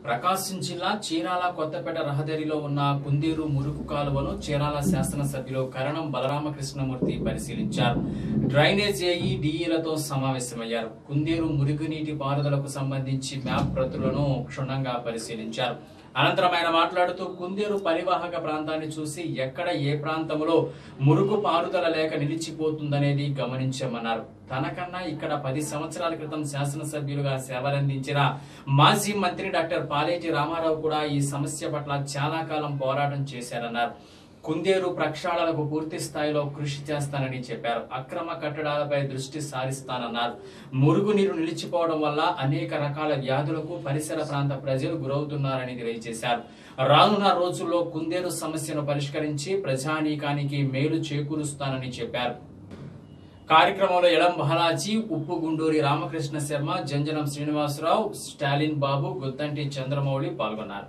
ప్రకాశం జిల్లా చీరాల కొత్తపేట రహదారిలో ఉన్న కుందేరు మురుకు కాలువను చీరాల శాసనసభ్యులు కరణం బలరామకృష్ణమూర్తి పరిశీలించారు డ్రైనేజ్ ఏఈ డిఈలతో సమావేశమయ్యారు కుందేరు మురుగునీటి పారుదలకు సంబంధించి మ్యాప్ ప్రతులను క్షుణ్ణంగా పరిశీలించారు అనంతరం ఆయన మాట్లాడుతూ కుందేరు పరివాహక ప్రాంతాన్ని చూసి ఎక్కడ ఏ ప్రాంతంలో మురుగు పారుదల లేక నిలిచిపోతుందనేది గమనించామన్నారు తనకన్నా ఇక్కడ పది సంవత్సరాల క్రితం శాసనసభ్యులుగా సేవలందించిన మాజీ మంత్రి డాక్టర్ పాలేజీ రామారావు కూడా ఈ సమస్య పట్ల చాలా కాలం పోరాటం చేశారన్నారు కుందేరు ప్రక్షాళనకు పూర్తి స్థాయిలో కృషి చేస్తానని చెప్పారు అక్రమ కట్టడాలపై దృష్టి సారిస్తానన్నారు మురుగునీరు నిలిచిపోవడం వల్ల అనేక రకాల వ్యాధులకు పరిసర ప్రాంత ప్రజలు గురవుతున్నారని తెలియజేశారు రానున్న రోజుల్లో కుందేరు సమస్యను పరిష్కరించి ప్రజానీకానికి మేలు చేకూరుస్తానని చెప్పారు కార్యక్రమంలో ఎడం బహలాజీ ఉప్పు గుండూరి రామకృష్ణ శర్మ జంజనం శ్రీనివాసరావు స్టాలిన్ బాబు గుత్తంటి చంద్రమౌళి పాల్గొన్నారు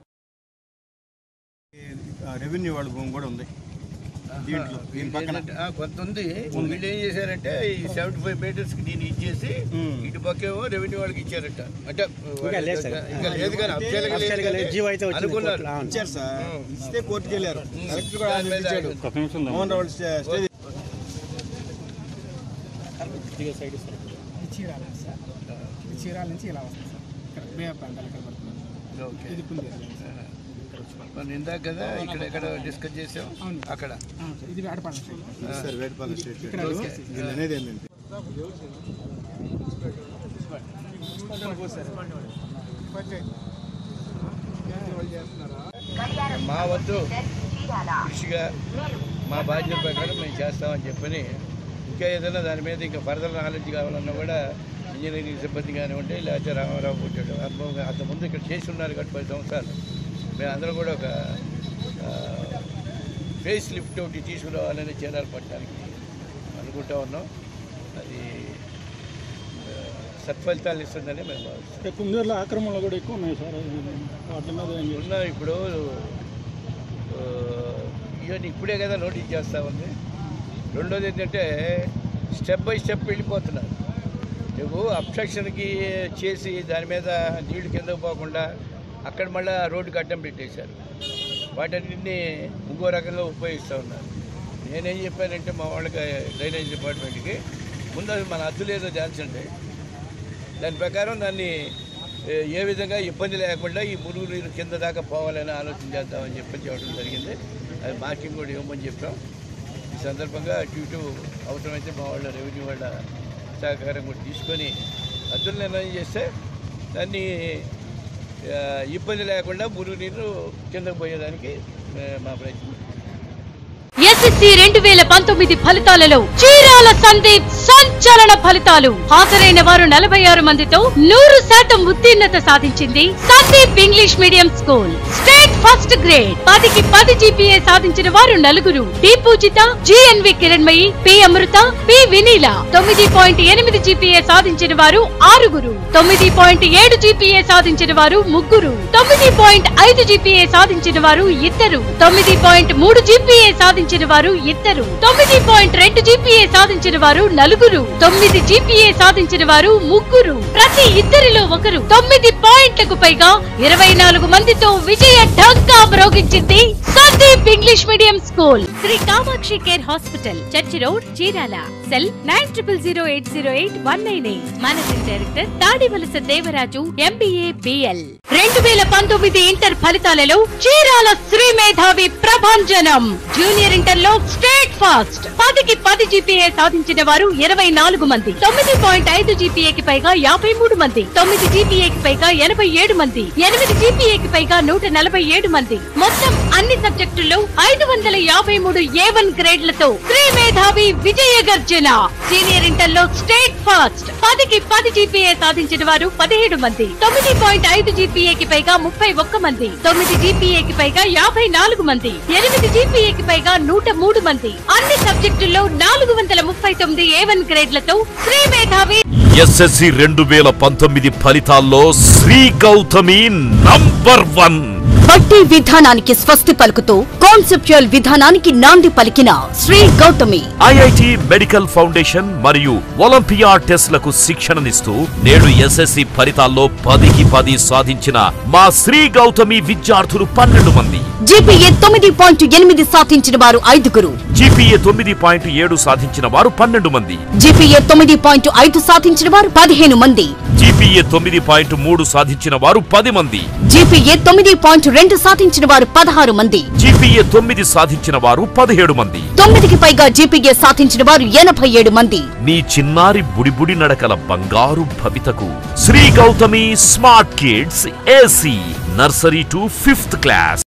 రెవెన్యూ వాళ్ళ భూమి కూడా ఉంది దీంట్లో దీని పక్కన ఆ, కొంత ఉంది వీళ్ళు ఏం చేశారంటే ఈ సెవెంటీ ఫైవ్ మీటర్స్ కి దీన్ని ఇచ్చేసి మ్మ్. ఇటు పక్కేమో రెవెన్యూ వాళ్ళకి ఇచ్చారట అంటే ఇంకా లేదు సార్. ఇంకా లేదు కానీ అఫీషియల్ గా లేదు అఫీషియల్ గా లేదు. జీవో అయితే కానీ వచ్చింది అనుకున్నారు కోర్టులో. అవును. ఇచ్చారు సార్ ఇస్తే కోర్టుకి వెళ్ళారు కలెక్టర్ కూడా దాని మీద ఇచ్చాడు మోహన్ రావు స్టే- స్టే ఇది చీరాల సార్ ఇది చీరాల నుంచి ఇలా వస్తుంది సార్ ఇక్కడ బే ప్రాంతాలు ఇక్కడ పడుతుంది ఓకే ఇది కుందేరు మనం ఇందాక కదా ఇక్కడ ఎక్కడ డిస్కస్ చేసాం అవును. అక్కడ అవును సార్ ఇది Vetapalem state sir Vetapalem state ఇక్కడ వీళ్ళు అనేది ఏంటంటే మా వద్దు కృషిగా మా బాధ్యత ప్రకారం మేము చేస్తామని చెప్పని ఇంకా ఏదైనా దాని మీద ఇంకా ఫర్దర్ నాలెడ్జ్ కావాలన్నా కూడా ఇంజనీరింగ్ సిబ్బంది కానివ్వండి లేకపోతే రామారావు పుట్టాడు అనుభవంగా అంతకుముందు ఇక్కడ చేసి ఉన్నారు కాబట్టి పది సంవత్సరాలు మేము అందరం కూడా ఒక ఫేస్ లిఫ్ట్ ఒకటి తీసుకురావాలని చీరాలు పట్టడానికి అనుకుంటా ఉన్నాం అది ఆ, సత్ఫలితాలు ఇస్తుందని మేము భావిస్తాం కుందేరులో ఆక్రమణలు కూడా ఎక్కువ ఉన్నాయి సార్ వాటి మీద ఏం చేస్తారు? ఉన్న ఇప్పుడు ఆ, ఇవన్నీ ఇప్పుడే కదా నోటీస్ చేస్తా ఉంది రెండోది ఏంటంటే స్టెప్ బై స్టెప్ వెళ్ళిపోతున్నారు నువ్వు అబ్స్ట్రక్షన్కి చేసి దాని మీద నీళ్లు కిందకు పోకుండా అక్కడ మళ్ళీ రోడ్డుకి అడ్డం పెట్టేశారు వాటన్నింటినీ ఇంకో రకంగా ఉపయోగిస్తూ ఉన్నారు నేనేం చెప్పానంటే మా వాళ్ళకి డ్రైనేజ్ డిపార్ట్మెంట్కి ముందు అది మన అద్దు లేదో తేల్చండి దాని ప్రకారం దాన్ని ఏ, ఏ విధంగా ఇబ్బంది లేకుండా ఈ మురుగు నీరు కింద దాకా పోవాలని ఆలోచన చేద్దామని చెప్పి చెప్పడం జరిగింది అది మార్కింగ్ కూడా ఇవ్వమని చెప్పాం ఈ సందర్భంగా అటు ఇటు అవసరమైతే మా వాళ్ళ రెవెన్యూ వాళ్ళ సహకారం కూడా తీసుకొని అద్దులు నిర్ణయం చేస్తే దాన్ని ఆ, ఇబ్బంది లేకుండా మురుగు నీరు కిందకు పోయేదానికి ఆ, మా ప్రయత్నం ఎస్ఎస్సి రెండు వేల పంతొమ్మిది ఫలితాలలో చీరాల సందీప్ సంచలన ఫలితాలు హాజరైన వారు నలభై ఆరు మందితో నూరు శాతం ఉత్తీర్ణత సాధించింది Sandeep English medium school state first grade పదికి పది జీపీఏ సాధించిన వారు నలుగురు D Poojitha GNV Kiranmayi P Amrutha P Vineela తొమ్మిది పాయింట్ ఎనిమిది జీపీఏ సాధించిన వారు ఆరుగురు తొమ్మిది పాయింట్ ఏడు జీపీఏ సాధించిన వారు ముగ్గురు తొమ్మిది పాయింట్ ఐదు జీపీఏ సాధించిన వారు ఇద్దరు తొమ్మిది పాయింట్ మూడు జీపీఏ సాధించిన వారు ఇద్దరు తొమ్మిది పాయింట్ రెండు జీపీఏ సాధించిన వారు నలుగురు తొమ్మిది జీపీఏ సాధించిన వారు ముగ్గురు ప్రతి ఇద్దరిలో ఒకరు తొమ్మిది పాయింట్లకు పైగా ఇరవై నాలుగు మందితో విజయ ఢంకా మ్రోగించింది Sandeep English medium school Sri Kamakshi care hospital church road Chirala cell nine triple zero eight zero eight one nine eight managing director Tadivalasa Devaraju MBA BL రెండు వేల పంతొమ్మిది ఇంటర్ ఫలితాలలో చీరాల శ్రీ మేధావి ప్రభంజనం జూనియర్ ఇంటర్ లో స్టేట్ ఫాస్ట్ పదికి పది జీపీఏ సాధించిన వారు ఇరవై నాలుగు మంది తొమ్మిది పాయింట్ ఐదు జీపీఏకి పైగా యాభై మూడు మంది తొమ్మిది జీపీఏకి పైగా ఎనభై ఏడు మంది ఎనిమిది జీపీఏకి పైగా నూట నలభై ఏడు మంది మొత్తం అన్ని సబ్జెక్టుల్లో ఐదు వందల యాభై మూడు ఏ వన్ గ్రేడ్లతో శ్రీ మేధావి విజయ గర్జన సీనియర్ ఇంటర్ లో స్టేట్ ఫాస్ట్ పదికి పది జీపీఏ సాధించిన వారు పదిహేడు మంది తొమ్మిది పాయింట్ ఐదు జీపీఏకి పైగా ముప్పై ఒక్క మంది తొమ్మిది జీపీఏకి పైగా యాభై నాలుగు మంది ఎనిమిది జీపీఏకి పైగా నూట మూడు మంది అన్ని సబ్జెక్టుల్లో నాలుగు వందల ముప్పై తొమ్మిది ఏ వన్ గ్రేడ్లతో శ్రీ మేధావి ఎస్ఎస్సి రెండు వేల పంతొమ్మిది ఫలితాల్లో శ్రీ గౌతమి నంబర్ వన్ బట్టి విధానానికి స్వస్తి పలుకుతూ కాన్సెప్చువల్ విధానానికి నాంది పలికిన Sri Gautami IIT medical foundation మరియు ఒలింపియా టెస్ట్లకు శిక్షణనిస్తూ నేడు ఎస్ఎస్సి ఫలితాల్లో పదికి పది సాధించిన మా శ్రీ గౌతమి విద్యార్థులు పన్నెండు మంది జీపీఏ తొమ్మిది పాయింట్ ఎనిమిది సాధించిన వారు ఐదుగురు జీపీఏ తొమ్మిది పాయింట్ ఏడు సాధించిన వారు పన్నెండు మంది జీపీఏ తొమ్మిది పాయింట్ ఐదు సాధించిన వారు పదిహేను మంది జీపీఏ తొమ్మిది పాయింట్ మూడు సాధించిన వారు పది మంది జీపీఏ తొమ్మిది పాయింట్ రెండు సాధించిన వారు పదహారు మంది జీపీఏ తొమ్మిది సాధించిన వారు పదిహేడు మంది తొమ్మిదికి పైగా జీపీఏ సాధించిన వారు ఎనభై ఏడు మంది నీ చిన్నారి బుడిబుడి నడకల బంగారు భవితకు Sri Gautami smart kids AC nursery to fifth class